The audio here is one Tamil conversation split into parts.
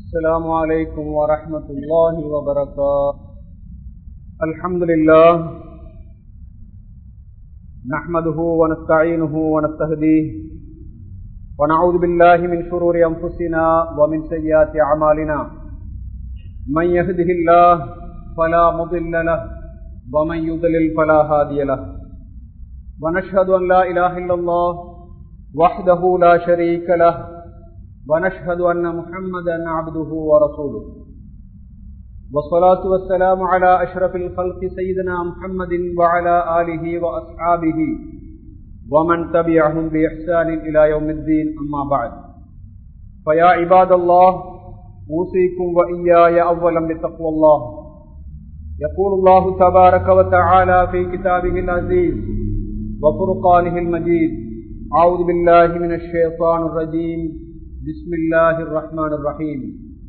السلام عليكم ورحمة الله وبركاته الحمد لله نحمده ونستعينه ونستهديه ونعوذ بالله من شرور أنفسنا ومن سيئات أعمالنا من يهده الله فلا مضل له ومن يضلل فلا هادي له ونشهد أن لا إله إلا الله وحده لا شريك له ونشهد أن محمدا عبده ورسوله والصلاة والسلام على أشرف الخلق سيدنا محمد وعلى آله وأصحابه ومن تبعهم بإحسان إلى يوم الدين أما بعد فيا عباد الله أوصيكم وإياي أولا بتقوى الله يقول الله تبارك وتعالى في كتابه العزيز وفرقانه المجيد أعوذ بالله من الشيطان الرجيم بسم الله الرحمن الرحيم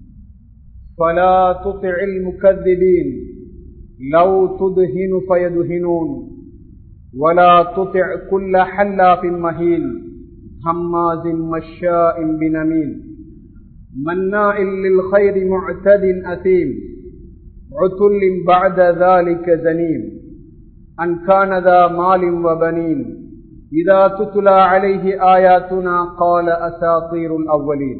فلا تطع المكذبين لو تدهن فيدهنون ولا تطع كل حلاف مهين هماز مشاء بنميم مناع للخير معتد أثيم عتل بعد ذلك زنيم أن كان ذا مال وبنين إذا تتلى عليه آياتنا قال أساطير الأولين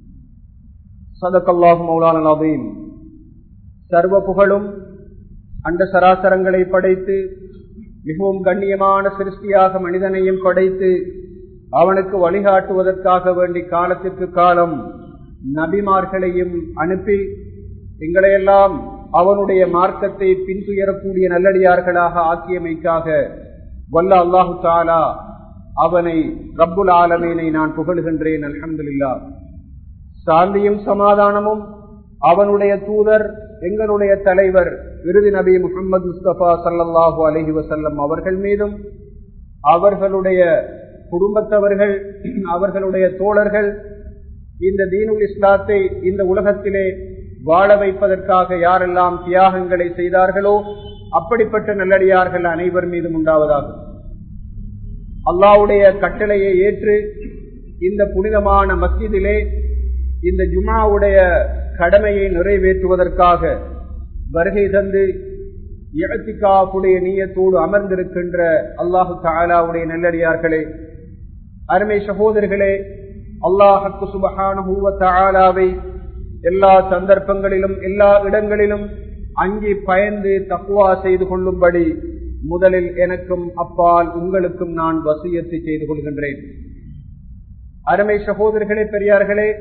صدق الله مولانا العظيم சர்வ புகழும் அண்ட சராசரங்களை படைத்து மிகவும் கண்ணியமான சிருஷ்டியாக மனிதனையும் படைத்து அவனுக்கு வழிகாட்டுவதற்காக வேண்டி காலத்திற்கு காலம் நபிமார்களையும் அனுப்பி எங்களையெல்லாம் அவனுடைய மார்க்கத்தை பின்துயரக்கூடிய நல்லடியார்களாக ஆக்கியமைக்காக வல்ல அல்லாஹு தாலா அவனை ரப்புல் ஆலமீனை நான் புகழ்கின்றேன் அலமதுல்லா சாந்தியும் சமாதானமும் அவனுடைய தூதர் எங்களுடைய தலைவர் விருது நபி முகமது முஸ்தபா சல்லாஹூ அலஹி வசல்லம் அவர்கள் மீதும் அவர்களுடைய குடும்பத்தவர்கள் அவர்களுடைய தோழர்கள் இந்த தீனுல் இஸ்லாத்தை இந்த உலகத்திலே வாழ வைப்பதற்காக யாரெல்லாம் தியாகங்களை செய்தார்களோ அப்படிப்பட்ட நல்லடியார்கள் அனைவர் மீதும் உண்டாவதாகும் அல்லாவுடைய கட்டளையை ஏற்று இந்த புனிதமான மஸ்ஜிதிலே இந்த ஜுமாவுடைய கடமையை நிறைவேற்றுவதற்காக வருகை தந்து இழத்திக்காவுடைய நீயத்தோடு அமர்ந்திருக்கின்ற அல்லாஹு தாலாவுடைய நல்லடியார்களே அருமை சகோதரர்களே அல்லாஹக்கு சுபகானுவை எல்லா சந்தர்ப்பங்களிலும் எல்லா இடங்களிலும் அங்கே பயந்து தக்குவா செய்து கொள்ளும்படி முதலில் எனக்கும் அப்பால் உங்களுக்கும் நான் வசியத்தை செய்து கொள்கின்றேன் அருமை சகோதரர்களே பெரியார்களே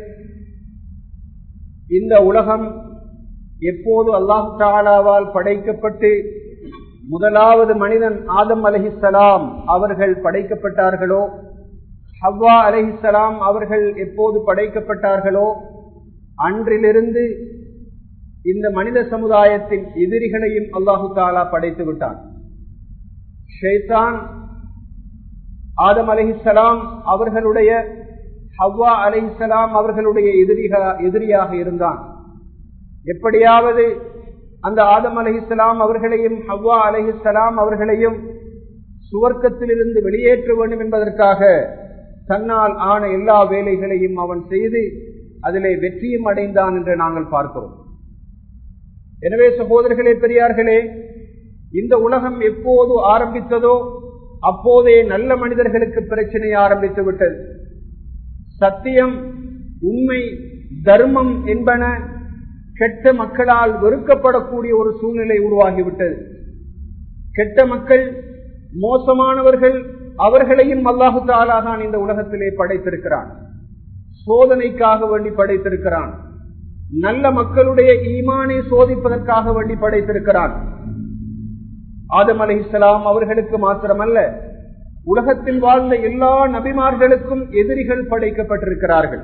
இந்த உலகம் எப்போது அல்லாஹு தாலாவால் படைக்கப்பட்டு முதலாவது மனிதன் ஆதம் அலஹிசலாம் அவர்கள் படைக்கப்பட்டார்களோ ஹவ்வா அலஹிசலாம் அவர்கள் எப்போது படைக்கப்பட்டார்களோ அன்றிலிருந்து இந்த மனித சமுதாயத்தின் எதிரிகளையும் அல்லாஹு தாலா படைத்து விட்டான் ஷேத்தான் ஆதம் அலஹிசலாம் அவர்களுடைய ஹவ்வா அலிசலாம் அவர்களுடைய எதிரியாக இருந்தான் எப்படியாவது அந்த ஆதம் அலஹிசலாம் அவர்களையும் ஹவ்வா அலஹிசலாம் அவர்களையும் சுவர்க்கத்திலிருந்து வெளியேற்ற வேண்டும் என்பதற்காக தன்னால் ஆன எல்லா வேலைகளையும் அவன் செய்து அதிலே வெற்றியும் அடைந்தான் என்று நாங்கள் பார்க்கிறோம் எனவே சகோதரர்களே பெரியார்களே இந்த உலகம் எப்போது ஆரம்பித்ததோ அப்போதே நல்ல மனிதர்களுக்கு பிரச்சனை ஆரம்பித்து விட்டது சத்தியம் உண்மை தர்மம் என்பன கெட்ட மக்களால் வெறுக்கப்படக்கூடிய ஒரு சூழ்நிலை உருவாகிவிட்டது கெட்ட மக்கள் மோசமானவர்கள் அவர்களையும் அல்லாஹு தாலா தான் இந்த உலகத்திலே படைத்திருக்கிறான் சோதனைக்காக வேண்டி படைத்திருக்கிறான் நல்ல மக்களுடைய ஈமானை சோதிப்பதற்காக வேண்டி படைத்திருக்கிறான் ஆதம் அலி இஸ்லாம் அவர்களுக்கு மாத்திரமல்ல உலகத்தில் வாழ்ந்த எல்லா நபிமார்களுக்கும் எதிரிகள் படைக்கப்பட்டிருக்கிறார்கள்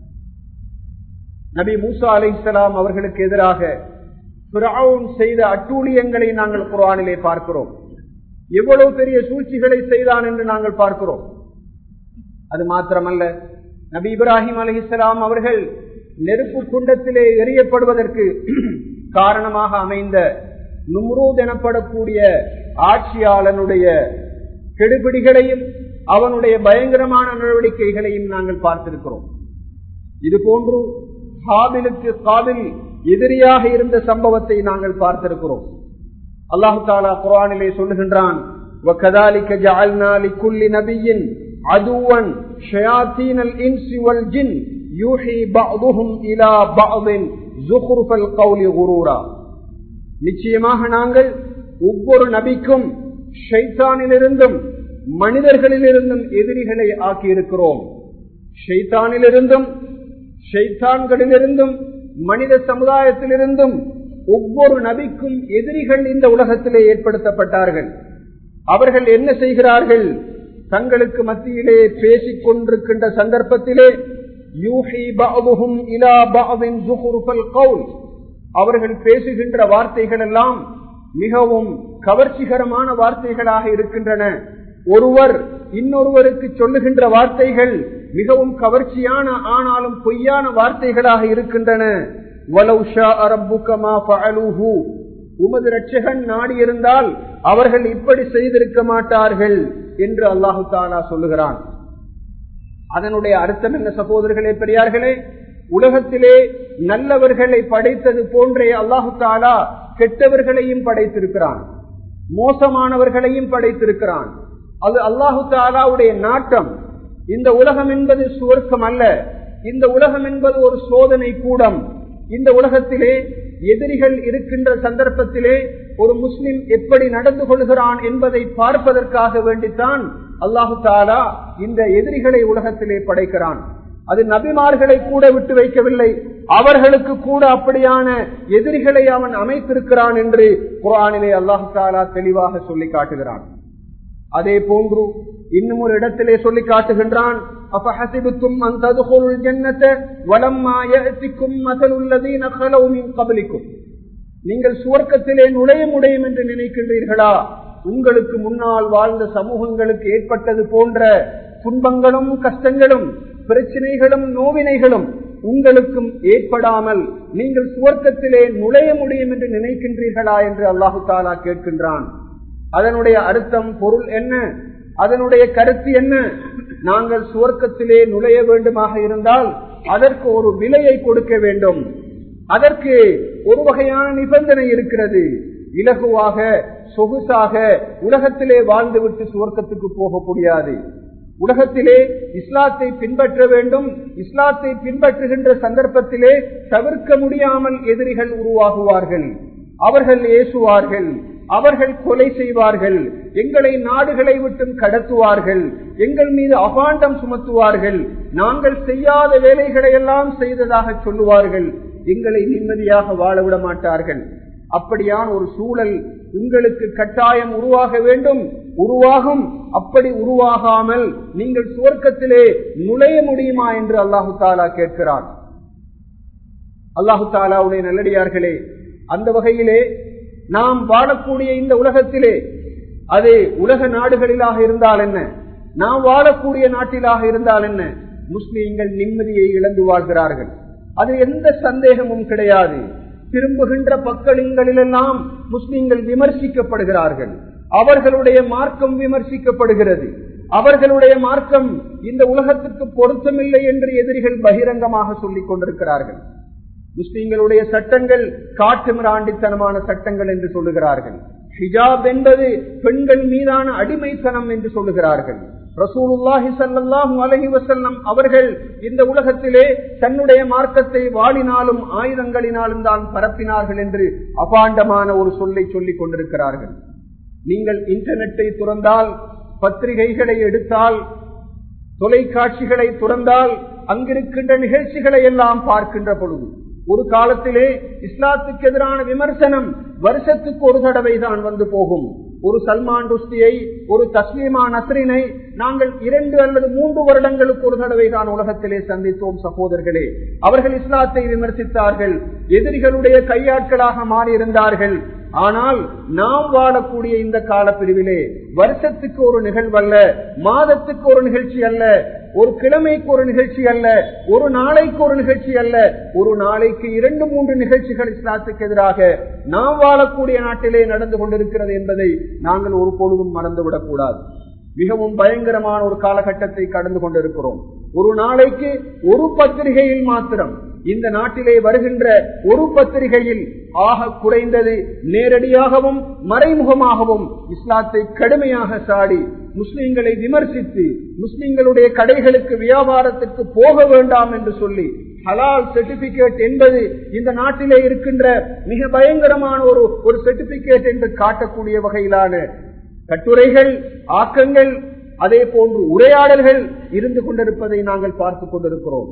நபி மூசா அலி இஸ்லாம் அவர்களுக்கு எதிராக செய்த அட்டூழியங்களை நாங்கள் குரானிலே பார்க்கிறோம் எவ்வளவு பெரிய சூழ்ச்சிகளை செய்தான் என்று நாங்கள் பார்க்கிறோம் அது மாத்திரமல்ல நபி இப்ராஹிம் அலி இஸ்லாம் அவர்கள் நெருப்பு குண்டத்திலே எரியப்படுவதற்கு காரணமாக அமைந்த நும்ரூத் எனப்படக்கூடிய ஆட்சியாளனுடைய கெடுபிடிகளையும் அவனுடைய பயங்கரமான நடவடிக்கைகளையும் நாங்கள் பார்த்திருக்கிறோம் இது போன்று ஹாபிலுக்கு காபில் எதிரியாக இருந்த சம்பவத்தை நாங்கள் பார்த்திருக்கிறோம் அல்லாஹு தாலா குரானிலே சொல்லுகின்றான் وَكَذَلِكَ جَعَلْنَا لِكُلِّ نَبِيٍّ عَدُوًّا شَيَاطِينَ الْإِنسِ وَالْجِنِّ يُوحِي بَعْضُهُمْ إِلَى بَعْضٍ زُخْرُفَ الْقَوْلِ غُرُورًا நிச்சயமாக நாங்கள் ஒவ்வொரு நபிக்கும் ஷைத்தானிலிருந்தும் மனிதர்களிலிருந்தும் எதிரிகளை ஆக்கியிருக்கிறோம் ஷைத்தானிலிருந்தும் ஷைத்தான்களிலிருந்தும் மனித சமுதாயத்திலிருந்தும் ஒவ்வொரு நபிக்கும் எதிரிகள் இந்த உலகத்திலே ஏற்படுத்தப்பட்டார்கள் அவர்கள் என்ன செய்கிறார்கள் தங்களுக்கு மத்தியிலே பேசிக் கொண்டிருக்கின்ற சந்தர்ப்பத்திலே யூஹி பஅதுஹும் இலா பஅதின் ஜுஹுருஃபல் கவுல் அவர்கள் பேசுகின்ற வார்த்தைகள் எல்லாம் மிகவும் கவர்ச்சிகரமான வார்த்தைகளாக இருக்கின்றன ஒருவர் இன்னொருவருக்கு சொல்லுகின்ற வார்த்தைகள் மிகவும் கவர்ச்சியான ஆனாலும் பொய்யான வார்த்தைகளாக இருக்கின்றன உமது ரட்சகன் நாடி இருந்தால் அவர்கள் இப்படி செய்திருக்க மாட்டார்கள் என்று அல்லாஹு தாலா சொல்லுகிறான் அதனுடைய அர்த்தம் என்ன சகோதரர்களே பெரியார்களே உலகத்திலே நல்லவர்களை படைத்தது போன்றே அல்லாஹு தாலா கெட்டவர்களையும் படைத்திருக்கிறான் மோசமானவர்களையும் படைத்திருக்கிறான் அது அல்லாஹு தாலாவுடைய நாட்டம் இந்த உலகம் என்பது சுவர்க்கம் அல்ல இந்த உலகம் என்பது ஒரு சோதனை கூடம் இந்த உலகத்திலே எதிரிகள் இருக்கின்ற சந்தர்ப்பத்திலே ஒரு முஸ்லிம் எப்படி நடந்து கொள்கிறான் என்பதை பார்ப்பதற்காக வேண்டித்தான் அல்லாஹு தாலா இந்த எதிரிகளை உலகத்திலே படைக்கிறான் அது நபிமார்களை கூட விட்டு வைக்கவில்லை அவர்களுக்கு கூட அப்படியான எதிரிகளை அவன் அமைத்திருக்கிறான் என்று குரானிலே அல்லாஹு தாலா தெளிவாக சொல்லி காட்டுகிறான் அதே போன்று இன்னும் ஒரு இடத்திலே சொல்லி காட்டுகின்றான் அபஹசிபுத்தும் அன் ததுகுல் ஜன்னத வலம்மா யஅதிக்கும் மஸலுல்லதீன خلو من قبلكم நீங்கள் சுவர்க்கத்திலே நுழைய முடியும் என்று நினைக்கின்றீர்களா உங்களுக்கு முன்னால் வாழ்ந்த சமூகங்களுக்கு ஏற்பட்டது போன்ற துன்பங்களும் கஷ்டங்களும் பிரச்சனைகளும் நோவினைகளும் உங்களுக்கும் ஏற்படாமல் நீங்கள் சுவர்க்கத்திலே நுழைய முடியும் என்று நினைக்கின்றீர்களா என்று அல்லாஹு தாலா கேட்கின்றான் அதனுடைய அர்த்தம் பொருள் என்ன அதனுடைய கருத்து என்ன நாங்கள் சுவர்க்கத்திலே நுழைய வேண்டுமாக இருந்தால் அதற்கு ஒரு விலையை கொடுக்க வேண்டும் அதற்கு ஒரு வகையான நிபந்தனை இருக்கிறது இலகுவாக சொகுசாக உலகத்திலே வாழ்ந்துவிட்டு சுவர்க்கத்துக்கு போக முடியாது உலகத்திலே இஸ்லாத்தை பின்பற்ற வேண்டும் இஸ்லாத்தை பின்பற்றுகின்ற சந்தர்ப்பத்திலே தவிர்க்க முடியாமல் எதிரிகள் உருவாகுவார்கள் அவர்கள் ஏசுவார்கள் அவர்கள் கொலை செய்வார்கள் எங்களை நாடுகளை விட்டும் கடத்துவார்கள் எங்கள் மீது அபாண்டம் சுமத்துவார்கள் நாங்கள் செய்யாத வேலைகளை எல்லாம் செய்ததாக சொல்லுவார்கள் எங்களை நிம்மதியாக வாழ விட மாட்டார்கள் அப்படியான ஒரு சூழல் உங்களுக்கு கட்டாயம் உருவாக வேண்டும் உருவாகும் அப்படி உருவாகாமல் நீங்கள் சுவர்க்கத்திலே நுழைய முடியுமா என்று அல்லாஹு தாலா கேட்கிறான் அல்லாஹு தாலாவுடைய நல்லடியார்களே அந்த வகையிலே நாம் வாழக்கூடிய இந்த உலகத்திலே அது உலக நாடுகளிலாக இருந்தால் என்ன நாம் வாழக்கூடிய நாட்டிலாக இருந்தால் என்ன முஸ்லீம்கள் நிம்மதியை இழந்து வாழ்கிறார்கள் அது எந்த சந்தேகமும் கிடையாது திரும்புகின்ற பக்களிங்களிலெல்லாம் முஸ்லீம்கள் விமர்சிக்கப்படுகிறார்கள் அவர்களுடைய மார்க்கம் விமர்சிக்கப்படுகிறது அவர்களுடைய மார்க்கம் இந்த உலகத்திற்கு பொருத்தமில்லை என்று எதிரிகள் பகிரங்கமாக சொல்லிக் கொண்டிருக்கிறார்கள் முஸ்லீம்களுடைய சட்டங்கள் காட்டு மிராண்டித்தனமான சட்டங்கள் என்று சொல்லுகிறார்கள் ஹிஜாப் என்பது பெண்கள் மீதான அடிமைத்தனம் என்று சொல்லுகிறார்கள் ரசூலுல்லாஹி சல்லாஹூ அலஹி வசல்லம் அவர்கள் இந்த உலகத்திலே தன்னுடைய மார்க்கத்தை வாளினாலும் ஆயுதங்களினாலும் தான் பரப்பினார்கள் என்று அபாண்டமான ஒரு சொல்லை சொல்லிக் கொண்டிருக்கிறார்கள் நீங்கள் இன்டர்நெட்டை துறந்தால் பத்திரிகைகளை எடுத்தால் தொலைக்காட்சிகளை துறந்தால் அங்கிருக்கின்ற நிகழ்ச்சிகளை எல்லாம் பார்க்கின்ற பொழுது ஒரு காலத்திலே இஸ்லாத்துக்கு எதிரான விமர்சனம் வருஷத்துக்கு ஒரு தடவை தான் வந்து போகும் ஒரு சல்மான் ருஷ்டியை ஒரு தஸ்லீமா நஸ்ரினை நாங்கள் இரண்டு அல்லது மூன்று வருடங்களுக்கு ஒரு தடவை தான் உலகத்திலே சந்தித்தோம் சகோதரர்களே அவர்கள் இஸ்லாத்தை விமர்சித்தார்கள் எதிரிகளுடைய கையாட்களாக மாறியிருந்தார்கள் ஆனால் நாம் வாழக்கூடிய இந்த கால பிரிவிலே வருஷத்துக்கு ஒரு நிகழ்வல்ல மாதத்துக்கு ஒரு நிகழ்ச்சி அல்ல ஒரு கிழமைக்கு ஒரு நிகழ்ச்சி அல்ல ஒரு நாளைக்கு ஒரு நிகழ்ச்சி அல்ல ஒரு நாளைக்கு இரண்டு மூன்று நிகழ்ச்சிகள் இஸ்லாத்துக்கு எதிராக நாம் வாழக்கூடிய நாட்டிலே நடந்து கொண்டிருக்கிறது என்பதை நாங்கள் ஒரு பொழுதும் மறந்துவிடக் கூடாது மிகவும் பயங்கரமான ஒரு காலகட்டத்தை கடந்து கொண்டிருக்கிறோம் ஒரு நாளைக்கு ஒரு பத்திரிகையில் மாத்திரம் இந்த நாட்டிலே வருகின்ற ஒரு பத்திரிகையில் ஆக குறைந்தது நேரடியாகவும் மறைமுகமாகவும் இஸ்லாத்தை கடுமையாக சாடி முஸ்லிம்களை விமர்சித்து முஸ்லிம்களுடைய கடைகளுக்கு வியாபாரத்திற்கு போக வேண்டாம் என்று சொல்லி ஹலால் சர்டிபிகேட் என்பது இந்த நாட்டிலே இருக்கின்ற மிக பயங்கரமான ஒரு ஒரு சர்டிபிகேட் என்று காட்டக்கூடிய வகையிலான கட்டுரைகள் ஆக்கங்கள் அதே போன்று உரையாடல்கள் இருந்து கொண்டிருப்பதை நாங்கள் பார்த்துக் கொண்டிருக்கிறோம்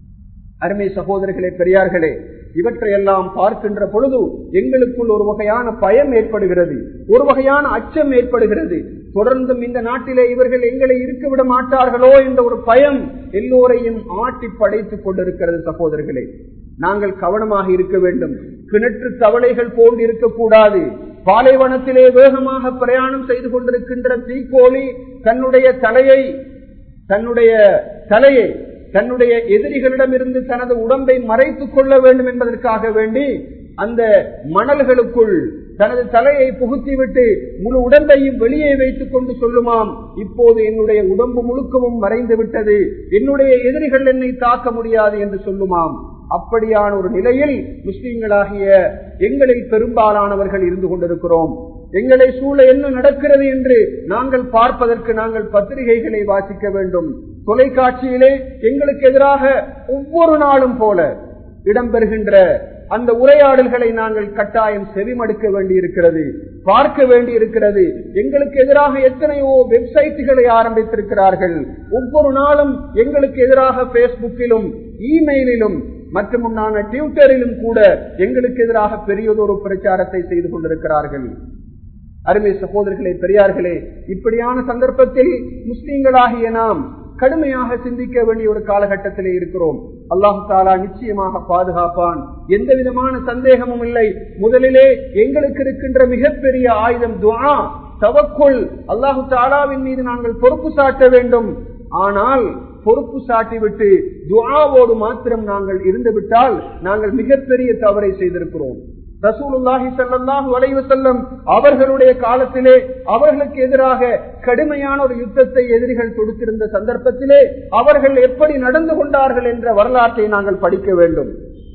அருமை சகோதரர்களே பெரியார்களே இவற்றையெல்லாம் பார்க்கின்ற பொழுது எங்களுக்குள் ஒரு வகையான பயம் ஏற்படுகிறது ஒரு வகையான அச்சம் ஏற்படுகிறது தொடர்ந்தும் இந்த நாட்டிலே இவர்கள் எங்களை இருக்க விட மாட்டார்களோ என்ற ஒரு பயம் எல்லோரையும் ஆட்டி படைத்துக் கொண்டிருக்கிறது சகோதரர்களே நாங்கள் கவனமாக இருக்க வேண்டும் கிணற்று தவளைகள் போன்று இருக்கக்கூடாது பாலைவனத்திலே வேகமாக பிரயாணம் செய்து கொண்டிருக்கின்ற தீக்கோழி தன்னுடைய தலையை தன்னுடைய தலையை தன்னுடைய எதிரிகளிடமிருந்து தனது உடம்பை மறைத்துக் கொள்ள வேண்டும் என்பதற்காக வேண்டி அந்த மணல்களுக்குள் தனது தலையை புகுத்திவிட்டு முழு உடம்பையும் வெளியே வைத்துக் கொண்டு சொல்லுமாம் இப்போது என்னுடைய உடம்பு முழுக்கவும் மறைந்து விட்டது என்னுடைய எதிரிகள் என்னை தாக்க முடியாது என்று சொல்லுமாம் அப்படியான ஒரு நிலையில் முஸ்லிம்களாகிய எங்களில் பெரும்பாலானவர்கள் இருந்து கொண்டிருக்கிறோம் எங்களை சூழ என்ன நடக்கிறது என்று நாங்கள் பார்ப்பதற்கு நாங்கள் பத்திரிகைகளை வாசிக்க வேண்டும் தொலைக்காட்சியிலே எங்களுக்கு எதிராக ஒவ்வொரு நாளும் போல இடம்பெறுகின்ற அந்த உரையாடல்களை நாங்கள் கட்டாயம் செவிமடுக்க வேண்டியிருக்கிறது பார்க்க வேண்டியிருக்கிறது எங்களுக்கு எதிராக எத்தனையோ வெப்சைட்டுகளை ஆரம்பித்திருக்கிறார்கள் ஒவ்வொரு நாளும் எங்களுக்கு எதிராக பேஸ்புக்கிலும் இமெயிலிலும் மற்றும் உண்டான ட்விட்டரிலும் கூட எங்களுக்கு எதிராக பெரியதொரு பிரச்சாரத்தை செய்து கொண்டிருக்கிறார்கள் அருமை சகோதரர்களே பெரியார்களே இப்படியான சந்தர்ப்பத்தில் முஸ்லீம்களாகிய நாம் கடுமையாக சிந்திக்க வேண்டிய ஒரு காலகட்டத்திலே இருக்கிறோம் அல்லாஹு தாலா நிச்சயமாக பாதுகாப்பான் எந்த விதமான சந்தேகமும் இல்லை முதலிலே எங்களுக்கு இருக்கின்ற மிகப்பெரிய ஆயுதம் துவா தவக்குள் அல்லாஹு தாலாவின் மீது நாங்கள் பொறுப்பு சாட்ட வேண்டும் ஆனால் பொறுப்பு சாட்டிவிட்டு துவாவோடு மாத்திரம் நாங்கள் இருந்துவிட்டால் நாங்கள் மிகப்பெரிய தவறை செய்திருக்கிறோம் ரசூலுல்லாஹி சல்லாஹூ அலைவு செல்லம் அவர்களுடைய காலத்திலே அவர்களுக்கு எதிராக கடுமையான ஒரு யுத்தத்தை எதிரிகள் தொடுத்திருந்த சந்தர்ப்பத்திலே அவர்கள் எப்படி நடந்து கொண்டார்கள் என்ற வரலாற்றை நாங்கள் படிக்க வேண்டும்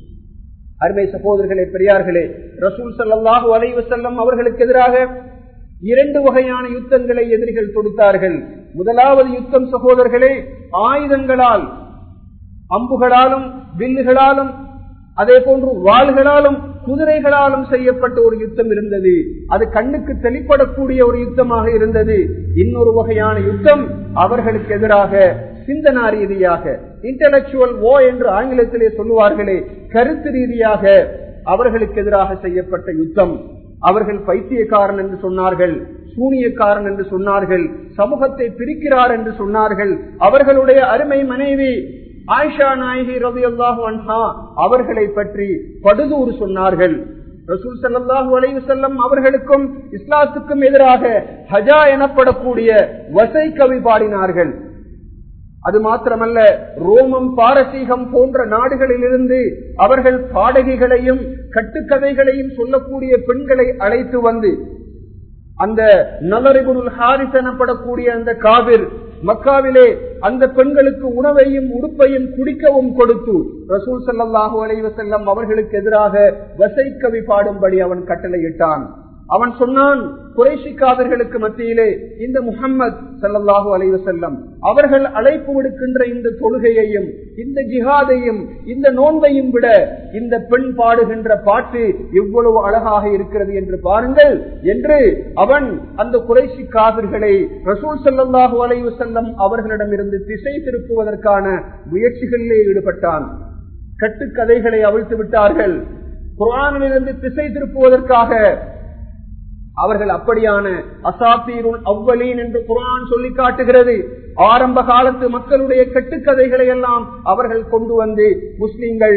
அருமை சகோதரர்களே பெரியார்களே ரசூல் சல்லாஹூ அலைவு செல்லம் அவர்களுக்கு எதிராக இரண்டு வகையான யுத்தங்களை எதிரிகள் தொடுத்தார்கள் முதலாவது யுத்தம் சகோதரர்களே ஆயுதங்களால் அம்புகளாலும் வில்லுகளாலும் அதே போன்று வாள்களாலும் குதிரைகளாலும் செய்யப்பட்ட ஒரு யுத்தம் இருந்தது அது கண்ணுக்கு தெளிப்படக்கூடிய ஒரு யுத்தமாக இருந்தது இன்னொரு வகையான யுத்தம் அவர்களுக்கு எதிராக சிந்தனா ரீதியாக இன்டலக்சுவல் ஓ என்று ஆங்கிலத்திலே சொல்லுவார்களே கருத்து ரீதியாக அவர்களுக்கு எதிராக செய்யப்பட்ட யுத்தம் அவர்கள் பைத்தியக்காரன் என்று சொன்னார்கள் சூனியக்காரன் என்று சொன்னார்கள் சமூகத்தை பிரிக்கிறார் என்று சொன்னார்கள் அவர்களுடைய அருமை மனைவி ஆயிஷா நாயகி ரவி அல்லாஹு அன்ஹா அவர்களை பற்றி படுதூறு சொன்னார்கள் ரசூல் சல்லாஹூ அலைவு செல்லம் அவர்களுக்கும் இஸ்லாத்துக்கும் எதிராக ஹஜா எனப்படக்கூடிய வசை கவி பாடினார்கள் அது மாத்திரமல்ல ரோமம் பாரசீகம் போன்ற நாடுகளிலிருந்து அவர்கள் பாடகிகளையும் கட்டுக்கதைகளையும் சொல்லக்கூடிய பெண்களை அழைத்து வந்து அந்த நலரிபுல் ஹாரிஸ் எனப்படக்கூடிய அந்த காவிர் மக்காவிலே அந்த பெண்களுக்கு உணவையும் உடுப்பையும் குடிக்கவும் கொடுத்து ரசூல் சல்லாஹூ அலைவசல்லம் அவர்களுக்கு எதிராக வசை கவி பாடும்படி அவன் கட்டளையிட்டான் அவன் சொன்னான் குறைசிக்காதர்களுக்கு மத்தியிலே இந்த முகம்மது சல்லாஹூ அலைவசல்லம் அவர்கள் அழைப்பு விடுக்கின்ற இந்த தொழுகையையும் இந்த ஜிஹாதையும் இந்த நோன்பையும் விட இந்த பெண் பாடுகின்ற பாட்டு எவ்வளவு அழகாக இருக்கிறது என்று பாருங்கள் என்று அவன் அந்த குறைசி காவிர்களை ரசூல் சல்லாஹூ அலைவசல்லம் அவர்களிடமிருந்து திசை திருப்புவதற்கான முயற்சிகளிலே ஈடுபட்டான் கட்டுக்கதைகளை அவிழ்த்து விட்டார்கள் குரானிலிருந்து திசை திருப்புவதற்காக அவர்கள் அப்படியான அசாத்தீருள் அவ்வலீன் என்று குரான் சொல்லி காட்டுகிறது ஆரம்ப காலத்து மக்களுடைய கட்டுக்கதைகளை எல்லாம் அவர்கள் கொண்டு வந்து முஸ்லிம்கள்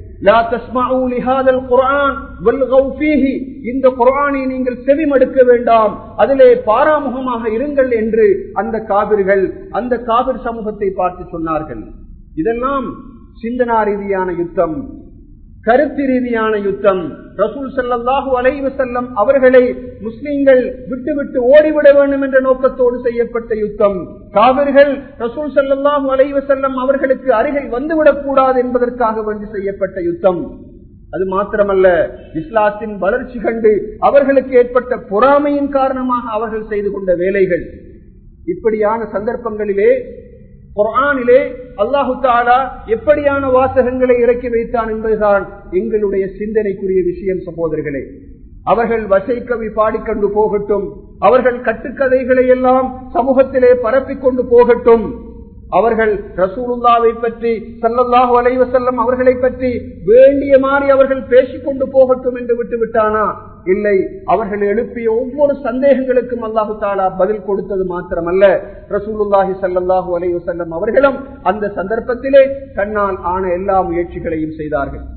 இந்த குரானை நீங்கள் செவிமடுக்க வேண்டாம் அதிலே பாராமுகமாக இருங்கள் என்று அந்த காவிர்கள் அந்த காவிர் சமூகத்தை பார்த்து சொன்னார்கள் இதெல்லாம் சிந்தனா ரீதியான யுத்தம் கருத்து ரீதியான யுத்தம் ரசூல் சல்லாஹூ அலைவு செல்லம் அவர்களை முஸ்லிம்கள் விட்டுவிட்டு ஓடிவிட வேண்டும் என்ற நோக்கத்தோடு செய்யப்பட்ட யுத்தம் காவிர்கள் ரசூல் சல்லாஹூ அலைவு செல்லம் அவர்களுக்கு அருகில் வந்துவிடக் கூடாது என்பதற்காக வேண்டி செய்யப்பட்ட யுத்தம் அது மாத்திரமல்ல இஸ்லாத்தின் வளர்ச்சி கண்டு அவர்களுக்கு ஏற்பட்ட பொறாமையின் காரணமாக அவர்கள் செய்து கொண்ட வேலைகள் இப்படியான சந்தர்ப்பங்களிலே குரானிலே அல்லாஹு தாலா எப்படியான வாசகங்களை இறக்கி வைத்தான் என்பதுதான் எங்களுடைய சிந்தனைக்குரிய விஷயம் சகோதரர்களே அவர்கள் வசைக்கவி பாடிக்கொண்டு போகட்டும் அவர்கள் கட்டுக்கதைகளை எல்லாம் சமூகத்திலே பரப்பிக் கொண்டு போகட்டும் அவர்கள் ரசூலுல்லாவை பற்றி சல்லல்லாஹு அலைவ செல்லம் அவர்களை பற்றி வேண்டிய மாறி அவர்கள் பேசிக்கொண்டு போகட்டும் என்று விட்டு விட்டானா இல்லை அவர்கள் எழுப்பிய ஒவ்வொரு சந்தேகங்களுக்கும் அல்லாஹு தாலா பதில் கொடுத்தது மாத்திரமல்ல ரசூலுல்லாஹி சல்லாஹூ அலைவ செல்லம் அவர்களும் அந்த சந்தர்ப்பத்திலே தன்னால் ஆன எல்லா முயற்சிகளையும் செய்தார்கள்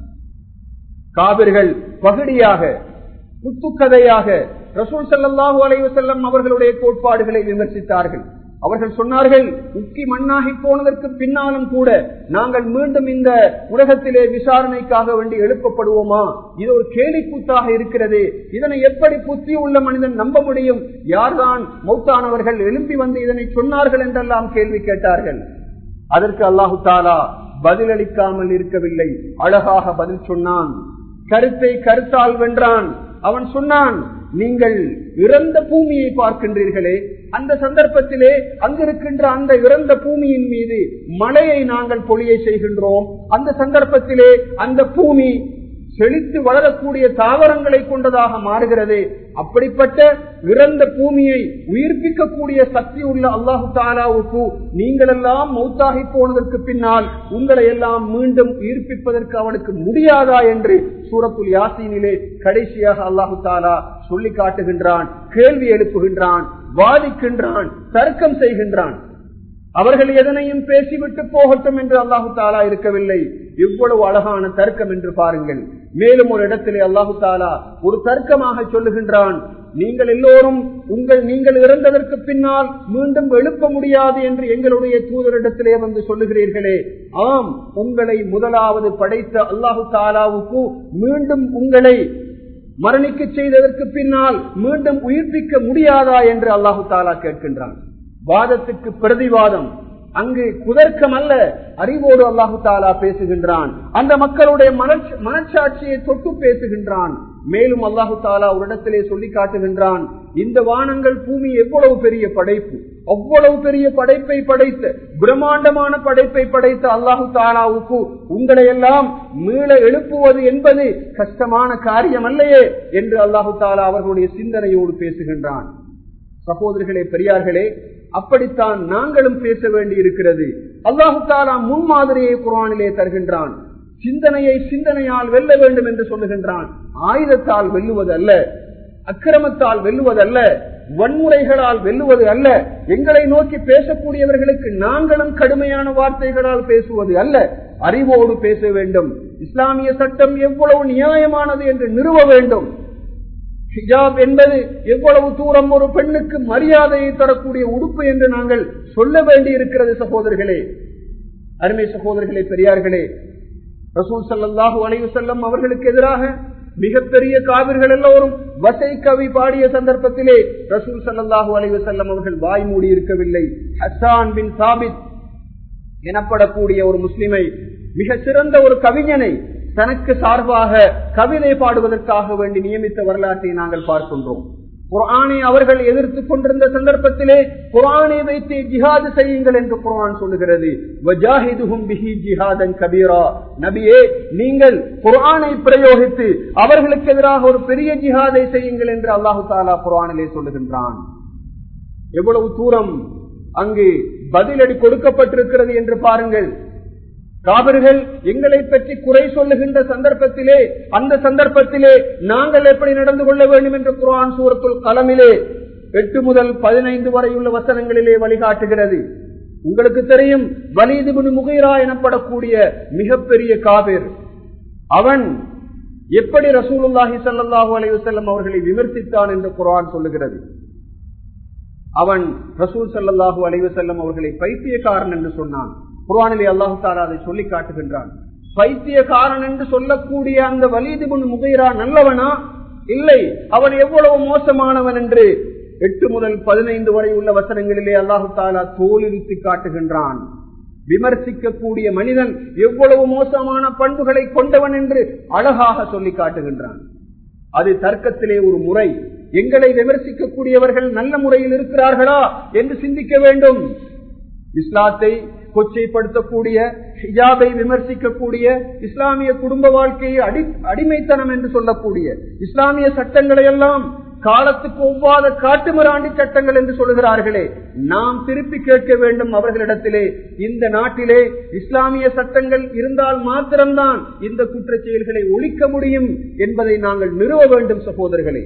காவிர்கள் பகுடியாக குத்துக்கதையாக ரசூல் சல்லாஹூ அலைவ செல்லம் அவர்களுடைய கோட்பாடுகளை விமர்சித்தார்கள் அவர்கள் சொன்னார்கள் உக்கி மண்ணாகி போனதற்கு பின்னாலும் கூட நாங்கள் மீண்டும் இந்த உலகத்திலே விசாரணைக்காக வேண்டி எழுப்பப்படுவோமா இது ஒரு கேலி கூத்தாக இருக்கிறது இதனை எப்படி புத்தி உள்ள மனிதன் நம்ப முடியும் யார்தான் மௌத்தானவர்கள் எழும்பி வந்து இதனை சொன்னார்கள் என்றெல்லாம் கேள்வி கேட்டார்கள் அதற்கு அல்லாஹு தாலா பதிலளிக்காமல் இருக்கவில்லை அழகாக பதில் சொன்னான் கருத்தை கருத்தால் வென்றான் அவன் சொன்னான் நீங்கள் இறந்த பூமியை பார்க்கின்றீர்களே அந்த சந்தர்ப்பத்திலே அங்கிருக்கின்ற அந்த இறந்த பூமியின் மீது மழையை நாங்கள் பொழியை செய்கின்றோம் அந்த சந்தர்ப்பத்திலே அந்த பூமி செழித்து வளரக்கூடிய தாவரங்களை கொண்டதாக மாறுகிறது அப்படிப்பட்ட இறந்த பூமியை உயிர்ப்பிக்கக்கூடிய சக்தி உள்ள அல்லாஹு தாலாவுக்கு நீங்கள் எல்லாம் மௌத்தாகி போனதற்கு பின்னால் உங்களை எல்லாம் மீண்டும் உயிர்ப்பிப்பதற்கு அவனுக்கு முடியாதா என்று சூரத்துல் யாசீனிலே கடைசியாக அல்லாஹு தாலா சொல்லி காட்டுகின்றான் கேள்வி எழுப்புகின்றான் வாதிக்கின்றான் தர்க்கம் செய்கின்றான் அவர்கள் எதனையும் பேசிவிட்டு போகட்டும் என்று அல்லாஹு தாலா இருக்கவில்லை இவ்வளவு அழகான தர்க்கம் என்று பாருங்கள் மேலும் ஒரு இடத்திலே அல்லாஹு தாலா ஒரு தர்க்கமாக சொல்லுகின்றான் நீங்கள் எல்லோரும் உங்கள் நீங்கள் இறந்ததற்கு பின்னால் மீண்டும் எழுப்ப முடியாது என்று எங்களுடைய தூதரிடத்திலே வந்து சொல்லுகிறீர்களே ஆம் உங்களை முதலாவது படைத்த அல்லாஹு தாலாவுக்கு மீண்டும் உங்களை மரணிக்க செய்ததற்கு பின்னால் மீண்டும் உயிர்ப்பிக்க முடியாதா என்று அல்லாஹு தாலா கேட்கின்றான் வாதத்துக்கு பிரதிவாதம் அங்கு குதர்க்கம் அல்ல அறிவோடு அல்லாஹு தாலா பேசுகின்றான் அந்த மக்களுடைய மனச்சாட்சியை தொட்டு பேசுகின்றான் மேலும் அல்லாஹு தாலா ஒரு இடத்திலே சொல்லி காட்டுகின்றான் இந்த வானங்கள் பூமி எவ்வளவு பெரிய படைப்பு அவ்வளவு பெரிய படைப்பை படைத்த பிரம்மாண்டமான படைப்பை படைத்த அல்லாஹு தாலாவுக்கு உங்களை எல்லாம் மீள எழுப்புவது என்பது கஷ்டமான காரியம் அல்லையே என்று அல்லாஹு தாலா அவர்களுடைய சிந்தனையோடு பேசுகின்றான் சகோதரிகளே பெரியார்களே அப்படித்தான் நாங்களும் பேச வேண்டி இருக்கிறது அல்லாஹு தாலா முன்மாதிரியை குரானிலே தருகின்றான் சிந்தனையை சிந்தனையால் வெல்ல வேண்டும் என்று சொல்லுகின்றான் ஆயுதத்தால் வெல்லுவது அல்ல அக்கிரமத்தால் வெல்லுவதல்ல வன்முறைகளால் வெல்லுவது அல்ல எங்களை நோக்கி பேசக்கூடியவர்களுக்கு நாங்களும் கடுமையான வார்த்தைகளால் பேசுவது அல்ல அறிவோடு பேச வேண்டும் இஸ்லாமிய சட்டம் எவ்வளவு நியாயமானது என்று நிறுவ வேண்டும் ஹிஜாப் என்பது எவ்வளவு தூரம் ஒரு பெண்ணுக்கு மரியாதையை தரக்கூடிய உடுப்பு என்று நாங்கள் சொல்ல வேண்டி இருக்கிறது சகோதரர்களே அருமை சகோதரர்களே பெரியார்களே ரசூல் சல்லாஹூ அலைவு செல்லம் அவர்களுக்கு எதிராக மிகப்பெரிய காவிர்கள் எல்லோரும் வசை கவி பாடிய சந்தர்ப்பத்திலே ரசூல் சல்லாஹூ அலைவு செல்லம் அவர்கள் வாய் மூடி இருக்கவில்லை ஹசான் பின் சாபித் எனப்படக்கூடிய ஒரு முஸ்லிமை மிக சிறந்த ஒரு கவிஞனை தனக்கு சார்பாக கவிதை பாடுவதற்காக வேண்டி நியமித்த வரலாற்றை நாங்கள் பார்க்கின்றோம் குரானை அவர்கள் எதிர்த்துக் கொண்டிருந்த சந்தர்ப்பத்திலே குரானை வைத்து ஜிஹாது செய்யுங்கள் என்று குரான் சொல்லுகிறது கபீரா நபியே நீங்கள் குரானை பிரயோகித்து அவர்களுக்கு எதிராக ஒரு பெரிய ஜிஹாதை செய்யுங்கள் என்று அல்லாஹு தாலா குரானிலே சொல்லுகின்றான் எவ்வளவு தூரம் அங்கு பதிலடி கொடுக்கப்பட்டிருக்கிறது என்று பாருங்கள் காவிர்கள் எங்களை பற்றி குறை சொல்லுகின்ற சந்தர்ப்பத்திலே அந்த சந்தர்ப்பத்திலே நாங்கள் எப்படி நடந்து கொள்ள வேண்டும் என்று குரான் சூரத்துல் கலமிலே எட்டு முதல் பதினைந்து வரையுள்ள வசனங்களிலே வழிகாட்டுகிறது உங்களுக்கு தெரியும் வலிதுபுன் முகைரா எனப்படக்கூடிய மிகப்பெரிய காவிர் அவன் எப்படி ரசூலுல்லாஹி சல்லாஹூ அலைவசல்லம் அவர்களை விமர்சித்தான் என்று குரான் சொல்லுகிறது அவன் ரசூல் சல்லாஹூ அலைவசல்லம் அவர்களை பைத்தியக்காரன் என்று சொன்னான் குர்ஆனிலே அல்லாஹு தாலா அதை சொல்லி காட்டுகின்றான் பைத்தியக்காரன் என்று சொல்லக்கூடிய அந்த வலிதுபுன் முகைரா நல்லவனா இல்லை அவன் எவ்வளவு மோசமானவன் என்று எட்டு முதல் பதினைந்து வரை உள்ள வசனங்களிலே அல்லாஹு தாலா தோலிருத்தி காட்டுகின்றான் விமர்சிக்கக்கூடிய மனிதன் எவ்வளவு மோசமான பண்புகளை கொண்டவன் என்று அழகாக சொல்லி காட்டுகின்றான் அது தர்க்கத்திலே ஒரு முறை எங்களை விமர்சிக்கக்கூடியவர்கள் நல்ல முறையில் இருக்கிறார்களா என்று சிந்திக்க வேண்டும் இஸ்லாத்தை கொச்சைப்படுத்தக்கூடிய ஹிஜாபை விமர்சிக்கக்கூடிய இஸ்லாமிய குடும்ப வாழ்க்கையை அடி அடிமைத்தனம் என்று சொல்லக்கூடிய இஸ்லாமிய சட்டங்களை எல்லாம் காலத்துக்கு ஒவ்வாத காட்டுமிராண்டி சட்டங்கள் என்று சொல்லுகிறார்களே நாம் திருப்பி கேட்க வேண்டும் அவர்களிடத்திலே இந்த நாட்டிலே இஸ்லாமிய சட்டங்கள் இருந்தால் மாத்திரம்தான் இந்த குற்றச் செயல்களை ஒழிக்க முடியும் என்பதை நாங்கள் நிறுவ வேண்டும் சகோதரர்களே